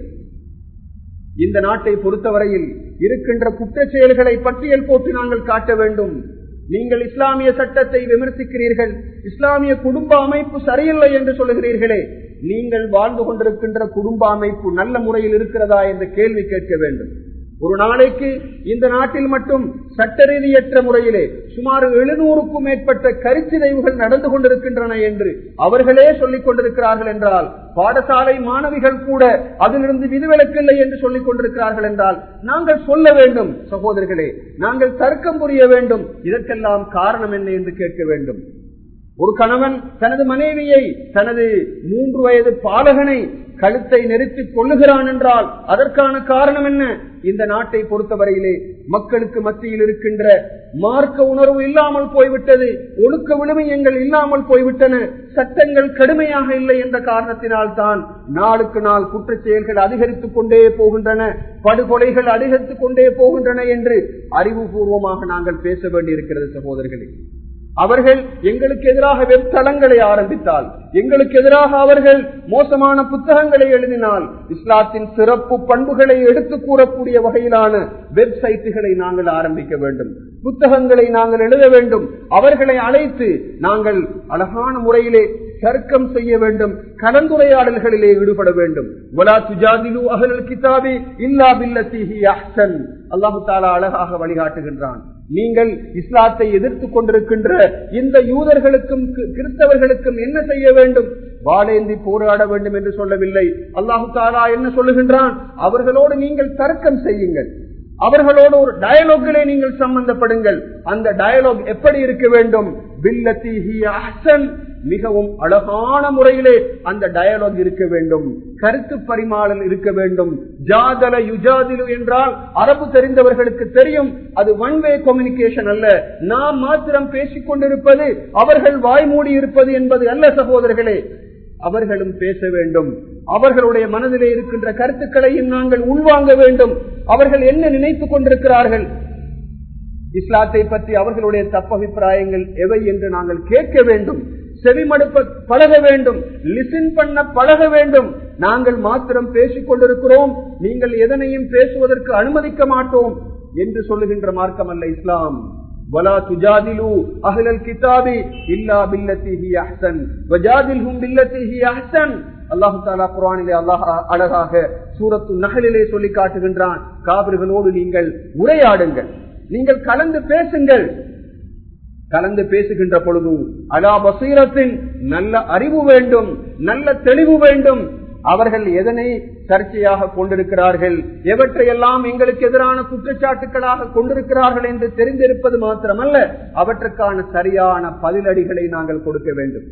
இந்த நாட்டை பொறுத்தவரையில் இருக்கின்ற குற்றச் செயல்களை பட்டியல் போட்டு நாங்கள் காட்ட வேண்டும் நீங்கள் இஸ்லாமிய சட்டத்தை விமர்சிக்கிறீர்கள் இஸ்லாமிய குடும்ப அமைப்பு சரியில்லை என்று சொல்லுகிறீர்களே நீங்கள் வாழ்ந்து கொண்டிருக்கின்ற குடும்ப அமைப்பு நல்ல முறையில் இருக்கிறதா என்ற கேள்வி கேட்க வேண்டும் ஒரு நாளைக்கு இந்த நாட்டில் மட்டும் சட்ட ரீதியற்ற முறையிலே சுமார் எழுநூறுக்கும் மேற்பட்ட கருச்சிதைவுகள் நடந்து கொண்டிருக்கின்றன என்று அவர்களே சொல்லிக் கொண்டிருக்கிறார்கள் என்றால் பாடசாலை மாணவிகள் கூட அதிலிருந்து விதிவிலக்கில்லை என்று சொல்லிக் கொண்டிருக்கிறார்கள் என்றால் நாங்கள் சொல்ல வேண்டும் சகோதரர்களே நாங்கள் தர்க்கம் புரிய வேண்டும் இதற்கெல்லாம் காரணம் என்ன என்று கேட்க வேண்டும் ஒரு கணவன் தனது மனைவியை தனது மூன்று வயது பாலகனை கழுத்தை நெரித்துக் கொள்ளுகிறான் என்றால் அதற்கான காரணம் என்ன இந்த நாட்டை பொறுத்தவரையிலே மக்களுக்கு மத்தியில் இருக்கின்ற மார்க்க உணர்வு இல்லாமல் போய்விட்டது ஒழுக்க விழுமையங்கள் இல்லாமல் போய்விட்டன சட்டங்கள் கடுமையாக இல்லை என்ற காரணத்தினால் தான் நாளுக்கு நாள் குற்றச் செயல்கள் அதிகரித்துக் கொண்டே போகின்றன படுகொலைகள் அதிகரித்துக் கொண்டே போகின்றன என்று அறிவுபூர்வமாக நாங்கள் பேச வேண்டியிருக்கிறது சகோதரர்களே அவர்கள் எங்களுக்கு எதிராக வெப் தளங்களை ஆரம்பித்தால் எங்களுக்கு எதிராக அவர்கள் மோசமான புத்தகங்களை எழுதினால் இஸ்லாத்தின் சிறப்பு பண்புகளை எடுத்து கூறக்கூடிய வகையிலான வெப்சைட்டுகளை நாங்கள் ஆரம்பிக்க வேண்டும் புத்தகங்களை நாங்கள் எழுத வேண்டும் அவர்களை அழைத்து நாங்கள் அழகான முறையிலே தர்க்கம் செய்ய வேண்டும் கலந்துரையாடல்களிலே ஈடுபட வேண்டும் அல்லாஹு தாலா அழகாக வழிகாட்டுகின்றான் நீங்கள் இஸ்லாத்தை எதிர்த்து கொண்டிருக்கின்ற இந்த யூதர்களுக்கும் கிறிஸ்தவர்களுக்கும் என்ன செய்ய வேண்டும் வாழேந்தி போராட வேண்டும் என்று சொல்லவில்லை அல்லாஹு தாலா என்ன சொல்லுகின்றான் அவர்களோடு நீங்கள் தர்க்கம் செய்யுங்கள் அவர்களோடு ஒரு டயலாகிலே நீங்கள் சம்பந்தப்படுங்கள் அந்த டயலாக் எப்படி இருக்க வேண்டும் மிகவும் அழகான முறையிலே அந்த டயலாக் இருக்க வேண்டும் கருத்து பரிமாறல் இருக்க வேண்டும் ஜாதல யுஜாதிலு என்றால் அரபு தெரிந்தவர்களுக்கு தெரியும் அது ஒன் வே கம்யூனிகேஷன் அல்ல நாம் மாத்திரம் பேசிக் கொண்டிருப்பது அவர்கள் வாய்மூடி இருப்பது என்பது அல்ல சகோதரர்களே அவர்களும் பேச வேண்டும் அவர்களுடைய மனதிலே இருக்கின்ற கருத்துக்களையும் நாங்கள் உள்வாங்க வேண்டும் அவர்கள் என்ன நினைத்துக் கொண்டிருக்கிறார்கள் இஸ்லாத்தை பற்றி அவர்களுடைய தப்பபிப்பிராயங்கள் எவை என்று நாங்கள் கேட்க வேண்டும் செவிமடுப்ப பழக வேண்டும் லிசன் பண்ண பழக வேண்டும் நாங்கள் மாத்திரம் பேசிக் கொண்டிருக்கிறோம் நீங்கள் எதனையும் பேசுவதற்கு அனுமதிக்க மாட்டோம் என்று சொல்லுகின்ற மார்க்கம் அல்ல இஸ்லாம் ولا تجادلوا اهل الكتاب الا بالتي هي احسن وجادلهم بالتي هي احسن அல்லாஹு தாலா குரானிலே அல்லாஹ் அழகாக சூரத்து நகலிலே சொல்லி காட்டுகின்றான் காவிர்களோடு நீங்கள் உரையாடுங்கள் நீங்கள் கலந்து பேசுங்கள் கலந்து பேசுகின்ற பொழுது அலா பசீரத்தின் நல்ல அறிவு வேண்டும் நல்ல தெளிவு வேண்டும் அவர்கள் எதனை சர்ச்சையாக கொண்டிருக்கிறார்கள் எவற்றையெல்லாம் எங்களுக்கு எதிரான குற்றச்சாட்டுகளாக கொண்டிருக்கிறார்கள் என்று தெரிந்திருப்பது மாத்திரமல்ல அவற்றுக்கான சரியான பதிலடிகளை நாங்கள் கொடுக்க வேண்டும்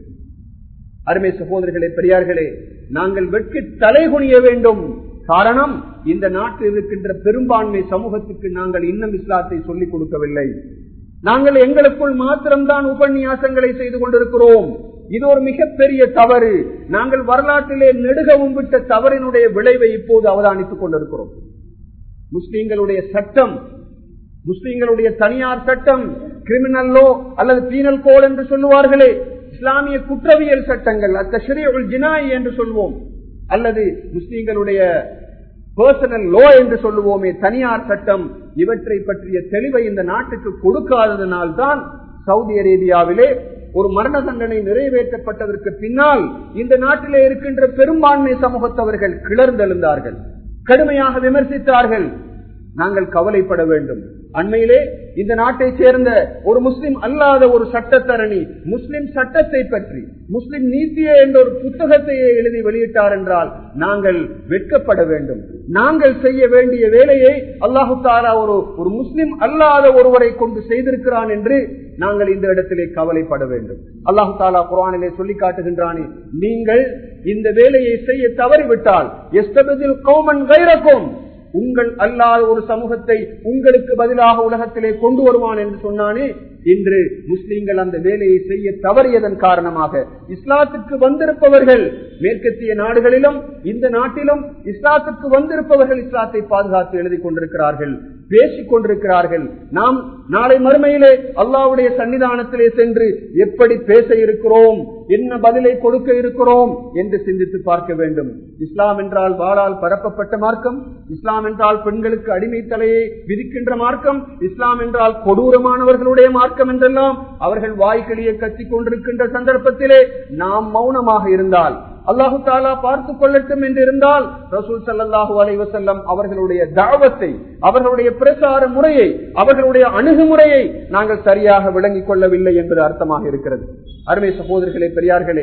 அருமை சகோதரர்களே பெரியார்களே நாங்கள் வெட்கி தலைகுனிய வேண்டும் காரணம் இந்த நாட்டில் இருக்கின்ற பெரும்பான்மை சமூகத்துக்கு நாங்கள் இன்னும் இஸ்லாத்தை சொல்லிக் கொடுக்கவில்லை நாங்கள் எங்களுக்குள் மாத்திரம்தான் உபன்யாசங்களை செய்து கொண்டிருக்கிறோம் இது ஒரு மிகப்பெரிய தவறு நாங்கள் வரலாற்றிலே நெடுகவும் விட்ட தவறினுடைய விளைவை இப்போது அவதானித்துக் கொண்டிருக்கிறோம் முஸ்லீம்களுடைய சட்டம் முஸ்லீம்களுடைய தனியார் சட்டம் கிரிமினல் லோ அல்லது பீனல் கோல் என்று சொல்லுவார்களே இஸ்லாமிய குற்றவியல் சட்டங்கள் அத்தஷரியல் ஜினாய் என்று சொல்வோம் அல்லது முஸ்லீம்களுடைய பர்சனல் லோ என்று சொல்லுவோமே தனியார் சட்டம் இவற்றை பற்றிய தெளிவை இந்த நாட்டுக்கு கொடுக்காததனால் தான் சவுதி அரேபியாவிலே ஒரு மரண தண்டனை நிறைவேற்றப்பட்டதற்கு பின்னால் இந்த நாட்டிலே இருக்கின்ற பெரும்பான்மை சமூகத்தவர்கள் கிளர்ந்தெழுந்தார்கள் கடுமையாக விமர்சித்தார்கள் நாங்கள் கவலைப்பட வேண்டும் அண்மையிலே இந்த நாட்டை சேர்ந்த ஒரு முஸ்லிம் அல்லாத ஒரு சட்டத்தரணி முஸ்லிம் சட்டத்தை பற்றி முஸ்லிம் நீத்திய என்ற ஒரு புத்தகத்தையே எழுதி வெளியிட்டார் என்றால் நாங்கள் வெட்கப்பட வேண்டும் நாங்கள் செய்ய வேண்டிய வேலையை அல்லாஹு தாலா ஒரு ஒரு முஸ்லிம் அல்லாத ஒருவரை கொண்டு செய்திருக்கிறான் என்று நாங்கள் இந்த இடத்திலே கவலைப்பட வேண்டும் அல்லாஹு தாலா குரானிலே சொல்லி காட்டுகின்றானே நீங்கள் இந்த வேலையை செய்ய தவறிவிட்டால் எஸ்தபதில் கௌமன் கைரக்கும் உங்கள் அல்லாத ஒரு சமூகத்தை உங்களுக்கு பதிலாக உலகத்திலே கொண்டு வருவான் என்று சொன்னானே இன்று முஸ்லிம்கள் அந்த வேலையை செய்ய தவறியதன் காரணமாக இஸ்லாத்துக்கு வந்திருப்பவர்கள் மேற்கத்திய நாடுகளிலும் இந்த நாட்டிலும் இஸ்லாத்துக்கு வந்திருப்பவர்கள் இஸ்லாத்தை பாதுகாத்து எழுதி கொண்டிருக்கிறார்கள் பேசிக் கொண்டிருக்கிறார்கள் நாம் நாளை மறுமையிலே அல்லாவுடைய சன்னிதானத்திலே சென்று எப்படி பேச இருக்கிறோம் என்ன பதிலை கொடுக்க இருக்கிறோம் என்று சிந்தித்து பார்க்க வேண்டும் இஸ்லாம் என்றால் வாழால் பரப்பப்பட்ட மார்க்கம் இஸ்லாம் என்றால் பெண்களுக்கு அடிமை தலையை விதிக்கின்ற மார்க்கம் இஸ்லாம் என்றால் கொடூரமானவர்களுடைய மார்க்கம் என்றெல்லாம் அவர்கள் வாய்க்கிளியை கத்திக் கொண்டிருக்கின்ற சந்தர்ப்பத்திலே நாம் மௌனமாக இருந்தால் அல்லாஹு தாலா பார்த்துக் கொள்ளட்டும் என்று இருந்தால் ரசூல் சல்லாஹூ அலைவசல்லம் அவர்களுடைய தாவத்தை அவர்களுடைய பிரசார முறையை அவர்களுடைய அணுகுமுறையை நாங்கள் சரியாக விளங்கிக் கொள்ளவில்லை என்பது அர்த்தமாக இருக்கிறது அருமை சகோதரர்களே பெரியார்களே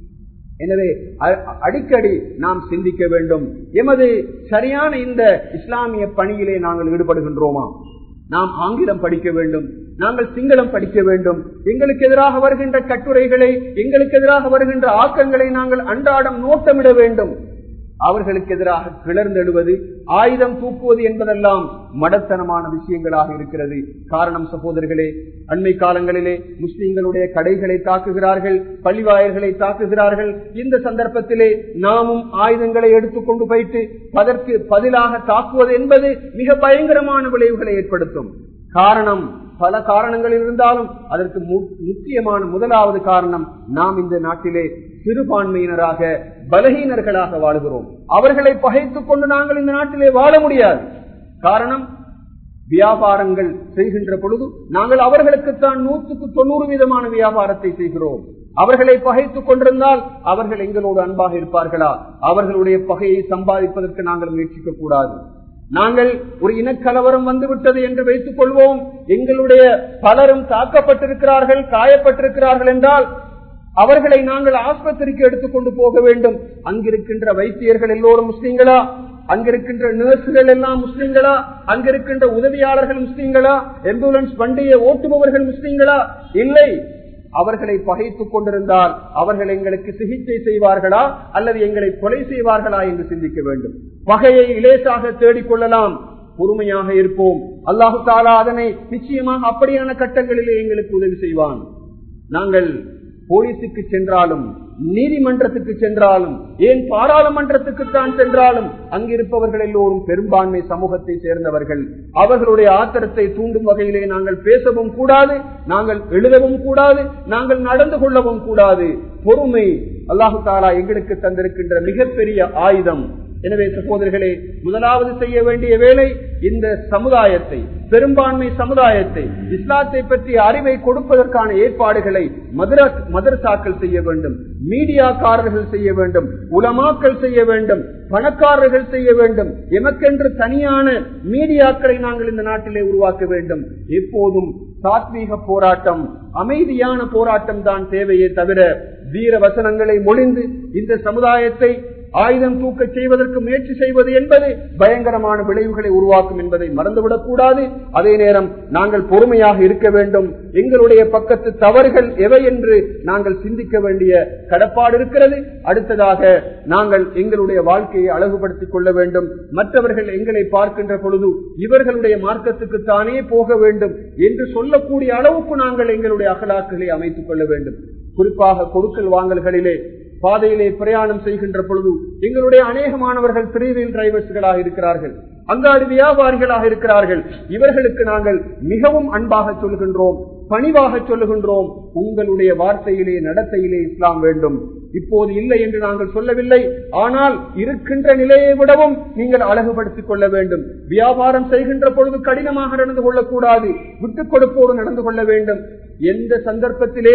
எனவே அடிக்கடி நாம் சிந்திக்க வேண்டும் எமது சரியான இந்த இஸ்லாமிய பணியிலே நாங்கள் ஈடுபடுகின்றோமா நாம் ஆங்கிலம் படிக்க வேண்டும் நாங்கள் சிங்களம் படிக்க வேண்டும் எங்களுக்கு எதிராக வருகின்ற கட்டுரைகளை எங்களுக்கு எதிராக வருகின்ற ஆக்கங்களை நாங்கள் அன்றாடம் நோட்டமிட வேண்டும் அவர்களுக்கு எதிராக கிளர்ந்தெழுவது ஆயுதம் தூக்குவது என்பதெல்லாம் மடத்தனமான விஷயங்களாக இருக்கிறது காரணம் சகோதரர்களே அண்மை காலங்களிலே முஸ்லிம்களுடைய கடைகளை தாக்குகிறார்கள் பள்ளிவாயல்களை தாக்குகிறார்கள் இந்த சந்தர்ப்பத்திலே நாமும் ஆயுதங்களை எடுத்துக்கொண்டு போயிட்டு அதற்கு பதிலாக தாக்குவது என்பது மிக பயங்கரமான விளைவுகளை ஏற்படுத்தும் காரணம் பல காரணங்கள் இருந்தாலும் அதற்கு முக்கியமான முதலாவது காரணம் நாம் இந்த நாட்டிலே சிறுபான்மையினராக பலகீனர்களாக வாழுகிறோம் அவர்களை பகைத்துக் கொண்டு நாங்கள் இந்த நாட்டிலே வாழ முடியாது காரணம் வியாபாரங்கள் செய்கின்ற பொழுது நாங்கள் அவர்களுக்குத்தான் நூற்றுக்கு தொண்ணூறு விதமான வியாபாரத்தை செய்கிறோம் அவர்களை பகைத்துக் கொண்டிருந்தால் அவர்கள் எங்களோடு அன்பாக இருப்பார்களா அவர்களுடைய பகையை சம்பாதிப்பதற்கு நாங்கள் முயற்சிக்க கூடாது நாங்கள் ஒரு இனக்கலவரம் வந்துவிட்டது என்று வைத்துக் கொள்வோம் எங்களுடைய பலரும் தாக்கப்பட்டிருக்கிறார்கள் காயப்பட்டிருக்கிறார்கள் என்றால் அவர்களை நாங்கள் ஆஸ்பத்திரிக்கு எடுத்துக்கொண்டு போக வேண்டும் அங்கிருக்கின்ற வைத்தியர்கள் எல்லோரும் முஸ்லீம்களா அங்கிருக்கின்ற நர்ஸுகள் எல்லாம் முஸ்லீம்களா அங்கிருக்கின்ற உதவியாளர்கள் முஸ்லீம்களா ஆம்புலன்ஸ் வண்டியை ஓட்டுபவர்கள் முஸ்லீம்களா இல்லை அவர்களை பகைத்துக் கொண்டிருந்தால் அவர்கள் எங்களுக்கு சிகிச்சை செய்வார்களா அல்லது எங்களை கொலை செய்வார்களா என்று சிந்திக்க வேண்டும் பகையை இலேசாக தேடிக்கொள்ளலாம் பொறுமையாக இருப்போம் அல்லாஹு தாலா அதனை நிச்சயமாக அப்படியான கட்டங்களிலே எங்களுக்கு உதவி செய்வான் நாங்கள் போலீஸுக்கு சென்றாலும் நீதிமன்றத்துக்கு சென்றாலும் ஏன் பாராளுமன்றத்துக்கு தான் சென்றாலும் அங்கிருப்பவர்கள் எல்லோரும் பெரும்பான்மை சமூகத்தை சேர்ந்தவர்கள் அவர்களுடைய ஆத்திரத்தை தூண்டும் வகையிலே நாங்கள் பேசவும் கூடாது நாங்கள் எழுதவும் கூடாது நாங்கள் நடந்து கொள்ளவும் கூடாது பொறுமை அல்லாஹு தாலா எங்களுக்கு தந்திருக்கின்ற மிகப்பெரிய ஆயுதம் எனவே சகோதரர்களே முதலாவது செய்ய வேண்டிய வேலை இந்த சமுதாயத்தை பெரும்பான்மை சமுதாயத்தை இஸ்லாத்தை பற்றிய அறிவை கொடுப்பதற்கான ஏற்பாடுகளை மதரசாக்கள் செய்ய வேண்டும் மீடியாக்காரர்கள் செய்ய வேண்டும் உலமாக்கள் செய்ய வேண்டும் பணக்காரர்கள் செய்ய வேண்டும் எமக்கென்று தனியான மீடியாக்களை நாங்கள் இந்த நாட்டிலே உருவாக்க வேண்டும் எப்போதும் சாத்வீக போராட்டம் அமைதியான போராட்டம் தான் தேவையே தவிர வீர வசனங்களை மொழிந்து இந்த சமுதாயத்தை ஆயுதம் தூக்க செய்வதற்கு முயற்சி செய்வது என்பது பயங்கரமான விளைவுகளை உருவாக்கும் என்பதை மறந்துவிடக் கூடாது அதே நேரம் நாங்கள் பொறுமையாக இருக்க வேண்டும் எங்களுடைய பக்கத்து தவறுகள் எவை என்று நாங்கள் சிந்திக்க வேண்டிய கடப்பாடு இருக்கிறது அடுத்ததாக நாங்கள் எங்களுடைய வாழ்க்கையை அழகுபடுத்திக் கொள்ள வேண்டும் மற்றவர்கள் எங்களை பார்க்கின்ற பொழுது இவர்களுடைய மார்க்கத்துக்கு தானே போக வேண்டும் என்று சொல்லக்கூடிய அளவுக்கு நாங்கள் எங்களுடைய அகலாக்களை அமைத்துக் கொள்ள வேண்டும் குறிப்பாக கொடுக்கல் வாங்கல்களிலே பாதையிலே பிரயாணம் செய்கின்ற பொழுது எங்களுடைய அநேகமானவர்கள் த்ரீ வீல் டிரைவர்ஸ்களாக இருக்கிறார்கள் அங்காடி வியாபாரிகளாக இருக்கிறார்கள் இவர்களுக்கு நாங்கள் மிகவும் அன்பாக சொல்கின்றோம் பணிவாக சொல்லுகின்றோம் உங்களுடைய வார்த்தையிலே நடத்தையிலே இஸ்லாம் வேண்டும் இப்போது இல்லை என்று நாங்கள் சொல்லவில்லை ஆனால் இருக்கின்ற நிலையை விடவும் நீங்கள் அழகுபடுத்திக் கொள்ள வேண்டும் வியாபாரம் செய்கின்ற பொழுது கடினமாக நடந்து கொள்ளக்கூடாது விட்டுக் கொடுப்போடு நடந்து கொள்ள வேண்டும் எந்த சந்தர்ப்பத்திலே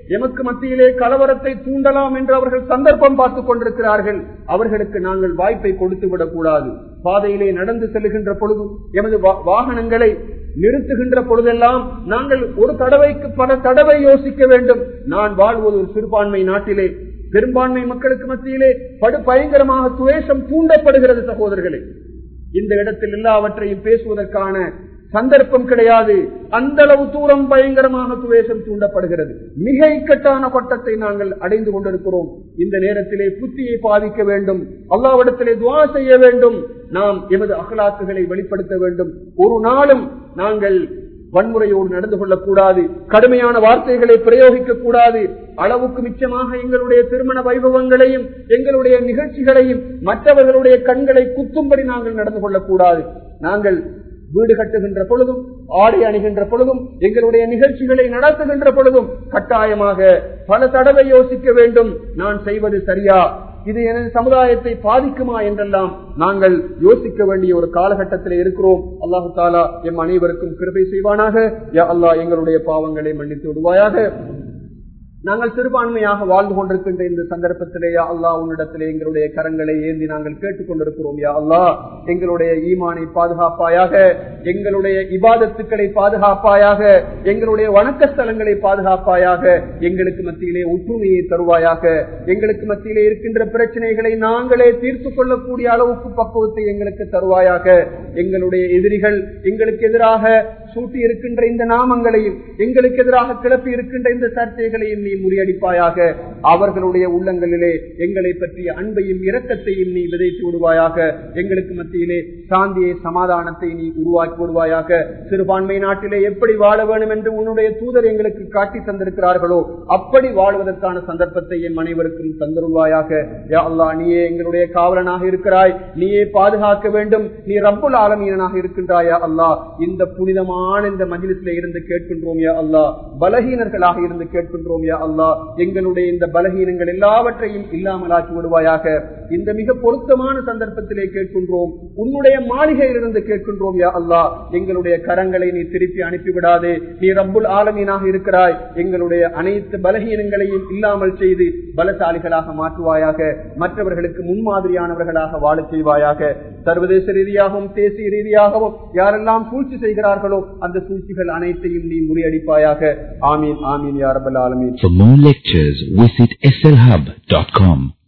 எமக்கு மத்தியிலே கலவரத்தை தூண்டலாம் என்று அவர்கள் சந்தர்ப்பம் பார்த்துக் கொண்டிருக்கிறார்கள் அவர்களுக்கு நாங்கள் வாய்ப்பை கொடுத்து விடக்கூடாது பாதையிலே நடந்து செல்லுகின்ற பொழுதும் எமது வாகனங்களை நிறுத்துகின்ற பொழுதெல்லாம் நாங்கள் ஒரு தடவைக்கு பல தடவை யோசிக்க வேண்டும் நான் வாழ்வது ஒரு சிறுபான்மை நாட்டிலே பெரும்பான்மை மக்களுக்கு மத்தியிலே படு பயங்கரமாக துவேஷம் தூண்டப்படுகிறது சகோதரர்களே இந்த இடத்தில் எல்லாவற்றையும் பேசுவதற்கான சந்தர்ப்பம் கிடையாது அந்த அளவு தூரம் பயங்கரமாக துவேஷம் தூண்டப்படுகிறது மிக இக்கட்டான பட்டத்தை நாங்கள் அடைந்து கொண்டிருக்கிறோம் இந்த நேரத்திலே புத்தியை பாதிக்க வேண்டும் அல்லாவிடத்திலே துவா செய்ய வேண்டும் நாம் எமது அகலாக்குகளை வெளிப்படுத்த வேண்டும் ஒரு நாளும் நாங்கள் வன்முறையோடு நடந்து கொள்ளக்கூடாது கடுமையான வார்த்தைகளை பிரயோகிக்க கூடாது அளவுக்கு மிச்சமாக எங்களுடைய திருமண வைபவங்களையும் எங்களுடைய நிகழ்ச்சிகளையும் மற்றவர்களுடைய கண்களை குத்தும்படி நாங்கள் நடந்து கொள்ளக்கூடாது நாங்கள் வீடு கட்டுகின்ற பொழுதும் ஆடை அணிகின்ற பொழுதும் எங்களுடைய நிகழ்ச்சிகளை நடத்துகின்ற பொழுதும் கட்டாயமாக பல தடவை யோசிக்க வேண்டும் நான் செய்வது சரியா இது எனது சமுதாயத்தை பாதிக்குமா என்றெல்லாம் நாங்கள் யோசிக்க வேண்டிய ஒரு காலகட்டத்தில் இருக்கிறோம் அல்லாஹு தாலா எம் அனைவருக்கும் கிருபை செய்வானாக யா அல்லாஹ் எங்களுடைய பாவங்களை மன்னித்து விடுவாயாக நாங்கள் சிறுபான்மையாக வாழ்ந்து கொண்டிருக்கின்ற இந்த சந்தர்ப்பத்திலே யா அல்லா உன்னிடத்திலே எங்களுடைய கரங்களை ஏந்தி நாங்கள் கேட்டுக் கொண்டிருக்கிறோம் யா அல்லா எங்களுடைய ஈமானை பாதுகாப்பாயாக எங்களுடைய இபாதத்துக்களை பாதுகாப்பாயாக எங்களுடைய வணக்க ஸ்தலங்களை பாதுகாப்பாயாக எங்களுக்கு மத்தியிலே ஒற்றுமையை தருவாயாக எங்களுக்கு மத்தியிலே இருக்கின்ற பிரச்சனைகளை நாங்களே தீர்த்து கொள்ளக்கூடிய அளவுக்கு பக்குவத்தை எங்களுக்கு தருவாயாக எங்களுடைய எதிரிகள் எங்களுக்கு எதிராக சூட்டி இருக்கின்ற இந்த நாமங்களையும் எங்களுக்கு எதிராக கிளப்பி இருக்கின்ற இந்த சர்ச்சைகளையும் நீ முறியடிப்பாயாக அவர்களுடைய உள்ளங்களிலே எங்களை பற்றிய அன்பையும் இரக்கத்தையும் நீ விதைத்து விடுவாயாக எங்களுக்கு மத்தியிலே சாந்தியை சமாதானத்தை நீ உருவாக்கி விடுவாயாக சிறுபான்மை நாட்டிலே எப்படி வாழ வேண்டும் என்று உன்னுடைய தூதர் எங்களுக்கு காட்டி தந்திருக்கிறார்களோ அப்படி வாழ்வதற்கான சந்தர்ப்பத்தை என் அனைவருக்கும் தந்துருவாயாக யா அல்லா நீயே எங்களுடைய காவலனாக இருக்கிறாய் நீயே பாதுகாக்க வேண்டும் நீ ரப்புல் ஆலமீனாக இருக்கின்றாயா அல்லா இந்த புனிதமான இந்த மஜிலிசில இருந்து கேட்கின்றோம் யா அல்லா பலகீனர்களாக இருந்து கேட்கின்றோம் யா அல்லா எங்களுடைய இந்த பலகீனங்கள் எல்லாவற்றையும் இல்லாமலாக்கி விடுவாயாக இந்த மிக பொருத்தமான சந்தர்ப்பத்திலே கேட்கின்றோம் உன்னுடைய மாளிகையிலிருந்து கேட்கின்றோம் யா அல்லா எங்களுடைய கரங்களை நீ திருப்பி அனுப்பிவிடாதே நீ ரப்புல் ஆலமீனாக இருக்கிறாய் எங்களுடைய அனைத்து பலகீனங்களையும் இல்லாமல் செய்து பலசாலிகளாக மாற்றுவாயாக மற்றவர்களுக்கு முன்மாதிரியானவர்களாக வாழச் செய்வாயாக சர்வதேச ரீதியாகவும் தேசிய ரீதியாகவும் யாரெல்லாம் சூழ்ச்சி செய்கிறார்களோ அந்த சூழ்ச்சிகள் அனைத்தையும் நீ முறியடிப்பாயாக ஆமீன் ஆமீன் யாரபல் ஆலமீன் For more lectures, visit slhub.com.